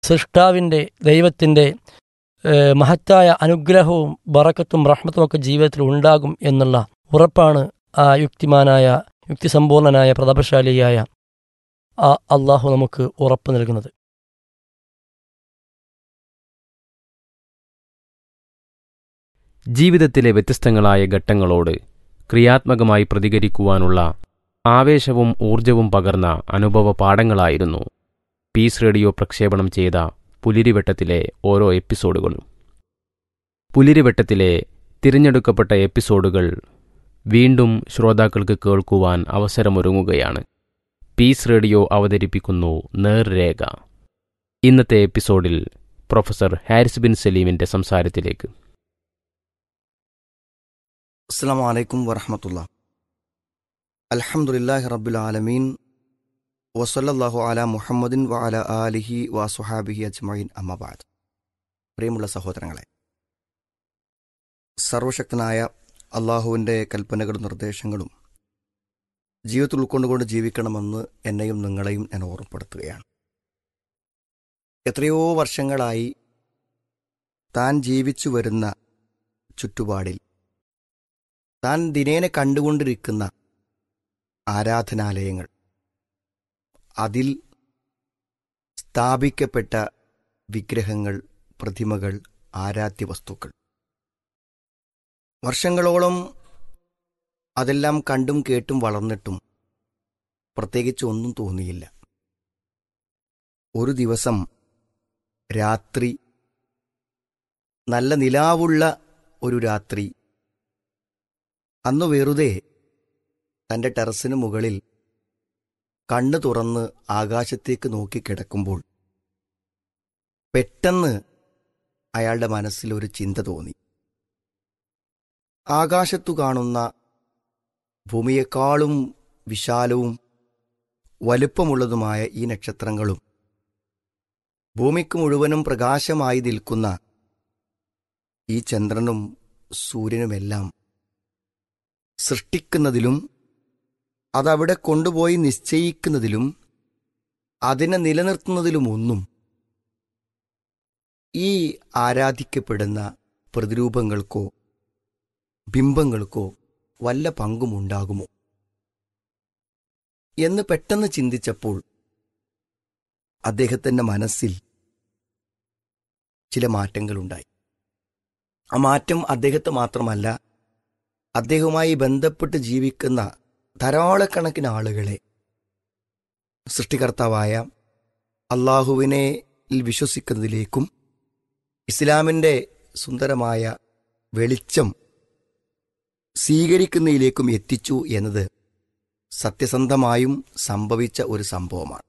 സൃഷ്ടാവിൻ്റെ ദൈവത്തിൻ്റെ ഏഹ്, മഹത്തായ അനുഗ്രഹവും ബറക്കത്തും റഹ്മത്തും ഒക്കെ ജീവിതത്തിൽ ഉണ്ടാകും എന്നുള്ള ഉറപ്പാണ് ആ യുക്തിമാനായ യുക്തിസമ്പൂർണനായ പ്രതാപശാലിയായ ആ അള്ളാഹു നമുക്ക് ഉറപ്പ് നൽകുന്നത് ജീവിതത്തിലെ വ്യത്യസ്തങ്ങളായ ഘട്ടങ്ങളോട് ക്രിയാത്മകമായി പ്രതികരിക്കുവാനുള്ള ആവേശവും ഊർജവും പകർന്ന അനുഭവ പാഠങ്ങളായിരുന്നു പീസ് റേഡിയോ പ്രക്ഷേപണം ചെയ്ത പുലിരിവട്ടത്തിലെ ഓരോ എപ്പിസോഡുകളും പുലിരിവട്ടത്തിലെ തിരഞ്ഞെടുക്കപ്പെട്ട എപ്പിസോഡുകൾ വീണ്ടും ശ്രോതാക്കൾക്ക് കേൾക്കുവാൻ അവസരമൊരുങ്ങുകയാണ് പീസ് റേഡിയോ അവതരിപ്പിക്കുന്നു നേർരേഖ ഇന്നത്തെ എപ്പിസോഡിൽ പ്രൊഫസർ ഹാരിസ് ബിൻ സലീമിന്റെ സംസാരത്തിലേക്ക് അസ്സാം വലൈക്കും വറഹമത്തുള്ള അൽഹംദുലില്ലാഹി റബ്ബുൽ ആലമീൻ വസല്ലല്ലാഹു അല മുഹമ്മദിൻ വ അല ആലിഹി വ സുഹാബിഹി അജ്മഈൻ അമ്മബാദ് പ്രിയമുള്ള സഹോദരങ്ങളെ സർവശക്തനായ അള്ളാഹുവിൻ്റെ കൽപ്പനകളും നിർദ്ദേശങ്ങളും ജീവിതത്തിൽ ഉൾക്കൊണ്ടുകൊണ്ട് ജീവിക്കണമെന്ന് എന്നെയും നിങ്ങളെയും ഞാൻ ഓർമ്മപ്പെടുത്തുകയാണ് എത്രയോ വർഷങ്ങളായി താൻ ജീവിച്ചു വരുന്ന ചുറ്റുപാടിൽ താൻ ദിനേന കണ്ടുകൊണ്ടിരിക്കുന്ന ആരാധനാലയങ്ങൾ അതിൽ സ്ഥാപിക്കപ്പെട്ട വിഗ്രഹങ്ങൾ പ്രതിമകൾ ആരാധ്യ വസ്തുക്കൾ വർഷങ്ങളോളം അതെല്ലാം കണ്ടും കേട്ടും വളർന്നിട്ടും പ്രത്യേകിച്ച് ഒന്നും തോന്നിയില്ല ഒരു ദിവസം രാത്രി നല്ല നിലാവുള്ള ഒരു രാത്രി അന്ന് വെറുതെ തന്റെ ടെറസിന് മുകളിൽ കണ്ണു തുറന്ന് ആകാശത്തേക്ക് നോക്കി കിടക്കുമ്പോൾ പെട്ടെന്ന് അയാളുടെ മനസ്സിൽ ഒരു ചിന്ത തോന്നി ആകാശത്തു കാണുന്ന ഭൂമിയെക്കാളും വിശാലവും വലുപ്പമുള്ളതുമായ ഈ നക്ഷത്രങ്ങളും ഭൂമിക്ക് മുഴുവനും പ്രകാശമായി നിൽക്കുന്ന ഈ ചന്ദ്രനും സൂര്യനുമെല്ലാം സൃഷ്ടിക്കുന്നതിലും അതവിടെ കൊണ്ടുപോയി നിശ്ചയിക്കുന്നതിലും അതിനെ നിലനിർത്തുന്നതിലുമൊന്നും ഈ ആരാധിക്കപ്പെടുന്ന പ്രതിരൂപങ്ങൾക്കോ ബിംബങ്ങൾക്കോ വല്ല പങ്കുമുണ്ടാകുമോ എന്ന് പെട്ടെന്ന് ചിന്തിച്ചപ്പോൾ അദ്ദേഹത്തിന്റെ മനസ്സിൽ ചില മാറ്റങ്ങളുണ്ടായി ആ മാറ്റം അദ്ദേഹത്തെ മാത്രമല്ല അദ്ദേഹവുമായി ബന്ധപ്പെട്ട് ജീവിക്കുന്ന ധാരാളക്കണക്കിന് ആളുകളെ സൃഷ്ടികർത്താവായ അള്ളാഹുവിനെ വിശ്വസിക്കുന്നതിലേക്കും ഇസ്ലാമിൻ്റെ സുന്ദരമായ വെളിച്ചം സ്വീകരിക്കുന്നതിലേക്കും എത്തിച്ചു എന്നത് സത്യസന്ധമായും സംഭവിച്ച ഒരു സംഭവമാണ്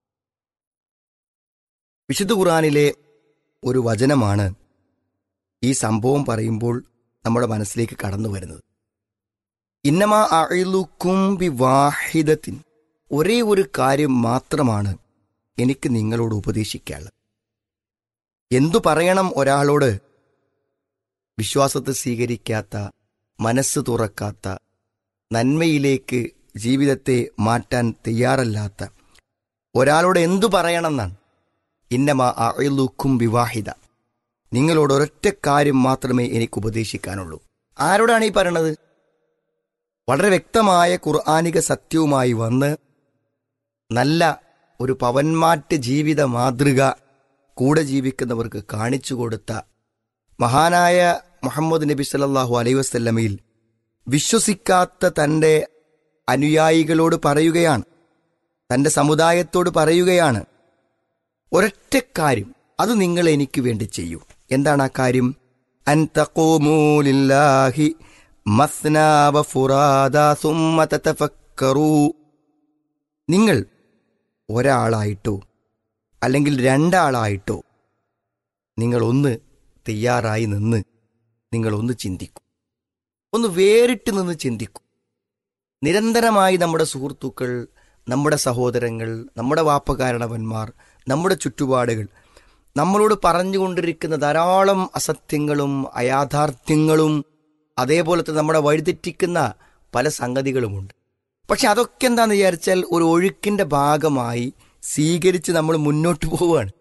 വിശുദ്ധ ഖുറാനിലെ ഒരു വചനമാണ് ഈ സംഭവം പറയുമ്പോൾ നമ്മുടെ മനസ്സിലേക്ക് കടന്നു വരുന്നത് ഇന്നമാ അഴിലുക്കും വിവാഹിതത്തിൻ ഒരേ ഒരു കാര്യം മാത്രമാണ് എനിക്ക് നിങ്ങളോട് ഉപദേശിക്കാനുള്ളത് എന്തു പറയണം ഒരാളോട് വിശ്വാസത്തെ സ്വീകരിക്കാത്ത മനസ്സ് തുറക്കാത്ത നന്മയിലേക്ക് ജീവിതത്തെ മാറ്റാൻ തയ്യാറല്ലാത്ത ഒരാളോട് എന്തു പറയണമെന്നാണ് ഇന്നമാ അഴിലുക്കും വിവാഹിത നിങ്ങളോട് ഒരൊറ്റ കാര്യം മാത്രമേ എനിക്ക് ഉപദേശിക്കാനുള്ളൂ ആരോടാണ് ഈ പറയണത് വളരെ വ്യക്തമായ ഖുർആാനിക സത്യവുമായി വന്ന് നല്ല ഒരു പവന്മാറ്റ ജീവിത മാതൃക കൂടെ ജീവിക്കുന്നവർക്ക് കാണിച്ചു കൊടുത്ത മഹാനായ മുഹമ്മദ് നബി സല്ലല്ലാഹു അലൈഹി വസല്ലമയിൽ വിശ്വസിക്കാത്ത തൻ്റെ അനുയായികളോട് പറയുകയാണ് തൻ്റെ സമുദായത്തോട് പറയുകയാണ് ഒരൊറ്റ കാര്യം അത് നിങ്ങൾ എനിക്ക് വേണ്ടി ചെയ്യൂ എന്താണ് ആ കാര്യം അൻ തഖൂമൂലില്ലാഹി മസ്ന വഫുറാദ സുമ്മ തതഫക്കറൂ നിങ്ങൾ ഒരാളായിട്ടോ അല്ലെങ്കിൽ രണ്ടാളായിട്ടോ നിങ്ങൾ ഒന്ന് തയ്യാറായി നിന്ന് നിങ്ങൾ ഒന്ന് ചിന്തിക്കൂ ഒന്ന് വേറിട്ട് നിന്ന് ചിന്തിക്കൂ നിരന്തരമായി നമ്മുടെ സുഹൃത്തുക്കൾ നമ്മുടെ സഹോദരങ്ങൾ നമ്മുടെ വാപ്പകാരണവന്മാർ നമ്മുടെ ചുറ്റുപാടുകൾ നമ്മളോട് പറഞ്ഞുകൊണ്ടിരിക്കുന്ന ധാരാളം അസത്യങ്ങളും അയാഥാർത്ഥ്യങ്ങളും അതേപോലെ തന്നെ നമ്മുടെ വഴിതെറ്റിക്കുന്ന പല സംഗതികളുമുണ്ട് പക്ഷെ അതൊക്കെ എന്താന്ന് വിചാരിച്ചാൽ ഒരു ഒഴുക്കിന്റെ ഭാഗമായി സ്വീകരിച്ച് നമ്മൾ മുന്നോട്ട് പോവുകയാണ്